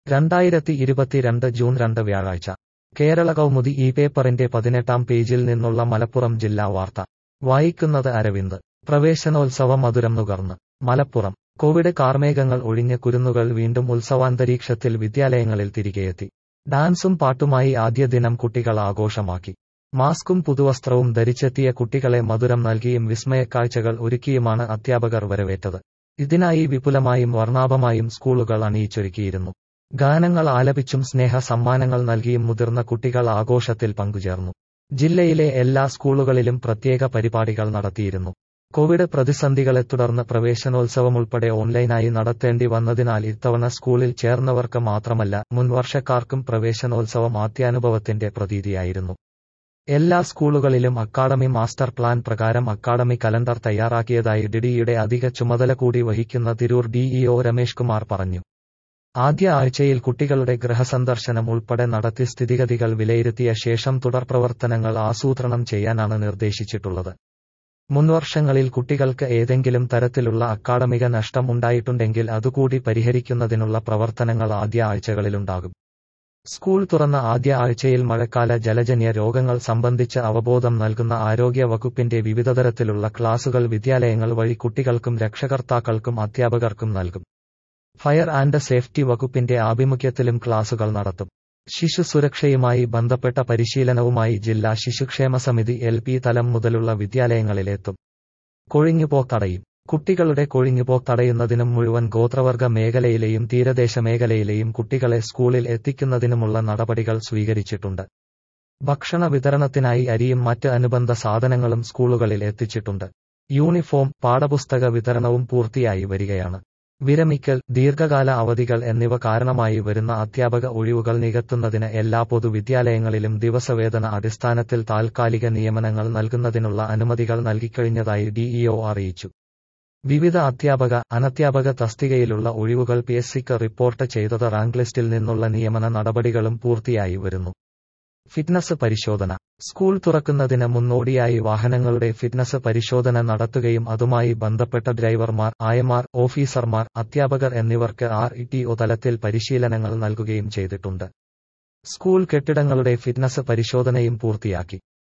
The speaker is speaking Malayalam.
രണ്ടായിരത്തി ഇരുപത്തിരണ്ട് ജൂൺ രണ്ട് വ്യാഴാഴ്ച കേരള കൗമുദി ഈ പേപ്പറിന്റെ പതിനെട്ടാം പേജിൽ നിന്നുള്ള മലപ്പുറം ജില്ലാ വാർത്ത വായിക്കുന്നത് അരവിന്ദ് പ്രവേശനോത്സവ മധുരം നുകർന്ന് മലപ്പുറം കോവിഡ് കാർമേഘങ്ങൾ ഒഴിഞ്ഞ കുരുന്നുകൾ വീണ്ടും ഉത്സവാന്തരീക്ഷത്തിൽ വിദ്യാലയങ്ങളിൽ തിരികെയെത്തി ഡാൻസും പാട്ടുമായി ആദ്യ ദിനം കുട്ടികൾ ആഘോഷമാക്കി മാസ്കും പുതുവസ്ത്രവും ധരിച്ചെത്തിയ കുട്ടികളെ മധുരം നൽകിയും വിസ്മയക്കാഴ്ചകൾ ഒരുക്കിയുമാണ് അധ്യാപകർ വരവേറ്റത് ഇതിനായി വിപുലമായും വർണ്ണാഭമായും സ്കൂളുകൾ അണിയിച്ചൊരുക്കിയിരുന്നു ഗാനങ്ങൾ ആലപിച്ചും സ്നേഹ സമ്മാനങ്ങൾ നൽകിയും മുതിർന്ന കുട്ടികൾ ആഘോഷത്തിൽ പങ്കുചേർന്നു ജില്ലയിലെ എല്ലാ സ്കൂളുകളിലും പ്രത്യേക പരിപാടികൾ നടത്തിയിരുന്നു കോവിഡ് പ്രതിസന്ധികളെ തുടർന്ന് പ്രവേശനോത്സവമുൾപ്പെടെ ഓൺലൈനായി നടത്തേണ്ടി വന്നതിനാൽ ഇത്തവണ സ്കൂളിൽ ചേർന്നവർക്ക് മാത്രമല്ല മുൻവർഷക്കാർക്കും പ്രവേശനോത്സവം ആദ്യാനുഭവത്തിന്റെ പ്രതീതിയായിരുന്നു എല്ലാ സ്കൂളുകളിലും അക്കാഡമി മാസ്റ്റർ പ്ലാൻ പ്രകാരം അക്കാഡമി കലണ്ടർ തയ്യാറാക്കിയതായി ഡിഡിയുടെ അധിക ചുമതല കൂടി വഹിക്കുന്ന തിരൂർ ഡിഇഒ രമേഷ് കുമാർ പറഞ്ഞു ആദ്യ ആഴ്ചയിൽ കുട്ടികളുടെ ഗൃഹസന്ദർശനം ഉൾപ്പെടെ നടത്തി സ്ഥിതിഗതികൾ വിലയിരുത്തിയ ശേഷം തുടർ പ്രവർത്തനങ്ങൾ ആസൂത്രണം ചെയ്യാനാണ് നിർദ്ദേശിച്ചിട്ടുള്ളത് മുൻവർഷങ്ങളിൽ കുട്ടികൾക്ക് ഏതെങ്കിലും തരത്തിലുള്ള അക്കാഡമിക നഷ്ടം ഉണ്ടായിട്ടുണ്ടെങ്കിൽ അതുകൂടി പരിഹരിക്കുന്നതിനുള്ള പ്രവർത്തനങ്ങൾ ആദ്യ ആഴ്ചകളിലുണ്ടാകും സ്കൂൾ തുറന്ന ആദ്യ ആഴ്ചയിൽ മഴക്കാല ജലജന്യ രോഗങ്ങൾ സംബന്ധിച്ച് അവബോധം നൽകുന്ന ആരോഗ്യ വകുപ്പിന്റെ വിവിധതരത്തിലുള്ള ക്ലാസുകൾ വിദ്യാലയങ്ങൾ വഴി കുട്ടികൾക്കും രക്ഷകർത്താക്കൾക്കും അധ്യാപകർക്കും നൽകും ഫയർ ആൻഡ് സേഫ്റ്റി വകുപ്പിന്റെ ആഭിമുഖ്യത്തിലും ക്ലാസുകൾ നടത്തും ശിശു സുരക്ഷയുമായി ബന്ധപ്പെട്ട പരിശീലനവുമായി ജില്ലാ ശിശുക്ഷേമ സമിതി എൽ പി തലം മുതലുള്ള വിദ്യാലയങ്ങളിലെത്തും കൊഴിഞ്ഞുപോക്ക് തടയും കുട്ടികളുടെ കൊഴിഞ്ഞുപോക്ക് തടയുന്നതിനും മുഴുവൻ ഗോത്രവർഗ മേഖലയിലെയും തീരദേശ മേഖലയിലെയും കുട്ടികളെ സ്കൂളിൽ എത്തിക്കുന്നതിനുമുള്ള നടപടികൾ സ്വീകരിച്ചിട്ടുണ്ട് ഭക്ഷണ വിതരണത്തിനായി അരിയും മറ്റ് അനുബന്ധ സാധനങ്ങളും സ്കൂളുകളിൽ എത്തിച്ചിട്ടുണ്ട് യൂണിഫോം പാഠപുസ്തക വിതരണവും പൂർത്തിയായി വരികയാണ് വിരമിക്കൽ ദീർഘകാല അവധികൾ എന്നിവ കാരണമായി വരുന്ന അധ്യാപക ഒഴിവുകൾ നികത്തുന്നതിന് എല്ലാ പൊതുവിദ്യാലയങ്ങളിലും ദിവസവേതന അടിസ്ഥാനത്തിൽ താൽക്കാലിക നിയമനങ്ങൾ നൽകുന്നതിനുള്ള അനുമതികൾ നൽകിക്കഴിഞ്ഞതായി ഡിഇഒ അറിയിച്ചു വിവിധ അധ്യാപക അനധ്യാപക തസ്തികയിലുള്ള ഒഴിവുകൾ പി എസ് സിക്ക് റിപ്പോർട്ട് ചെയ്തത് റാങ്ക് ലിസ്റ്റിൽ നിന്നുള്ള നിയമന നടപടികളും പൂർത്തിയായി വരുന്നു ഫിറ്റ്നസ് പരിശോധന സ്കൂൾ തുറക്കുന്നതിന് മുന്നോടിയായി വാഹനങ്ങളുടെ ഫിറ്റ്നസ് പരിശോധന നടത്തുകയും അതുമായി ബന്ധപ്പെട്ട ഡ്രൈവർമാർ ആയമാർ ഓഫീസർമാർ അധ്യാപകർ എന്നിവർക്ക് ആർ ഇ തലത്തിൽ പരിശീലനങ്ങൾ നൽകുകയും ചെയ്തിട്ടുണ്ട് സ്കൂൾ കെട്ടിടങ്ങളുടെ ഫിറ്റ്നസ് പരിശോധനയും പൂർത്തിയാക്കി